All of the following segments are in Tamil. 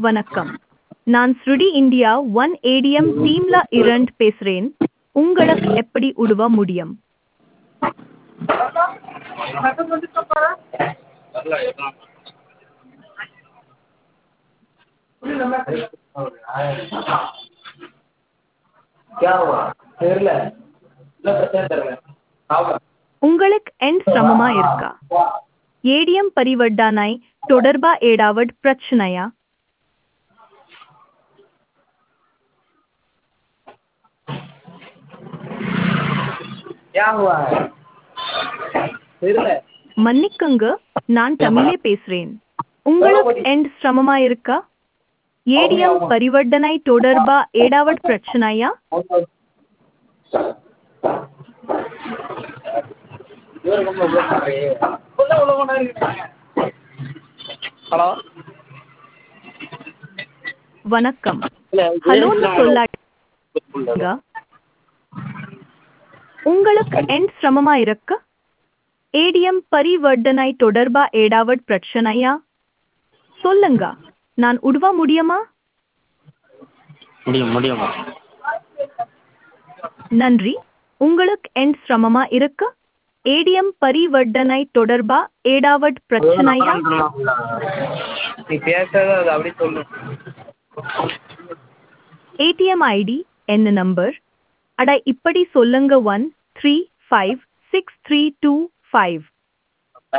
வணக்கம் நான் ஸ்ருடி இந்தியா ஒன் ஏடிஎம் டீம்ல இரண்ட் பேசுறேன் உங்களுக்கு எப்படி உதவ முடியும் क्या हुआ தெரியல இல்ல பிரச்சனை தெரியல சாப்பிட உங்களுக்கு என் சிரமமா இருக்கா ஏடிஎம் பரிவர்த்தனாய் தொடர்பா ஏடாவட் பிரச்சனையா क्या हुआ है தெரியல மன்னிக்குங்க நான் தமிழே பேசுறேன் உங்களுக்கு என் சிரமமா இருக்கா ஏடிஎம் பரிவர்த்தனாய் தொடர்பா ஏடாவட் பிரச்சனையா ஹலோ வணக்கம் ஹலோன்னு சொல்லாங்க உங்களுக்கு என் சிரமமா இருக்க ஏடிஎம் பரிவர்த்தனாய் தொடர்பா ஏடாவட் பிரச்சனையா சொல்லுங்க நான் உதவ முடியுமா முடியும் முடியும் நன்றி உங்களுக்கு என் சிரமமா இருக்க ஏடிஎம் பரிவர்த்தனாய் தொடர்பா ஏடாவட் பிரச்சனையா நீ பேசுறது அது அப்படி சொல்லு ஏடிஎம் ஐடி என்ன நம்பர் அட இப்படி சொல்லுங்க one three five six three two five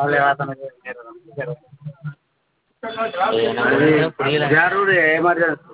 எனக்கு ஒண்ணுமே புரியல யாரோட எமர்ஜென்சி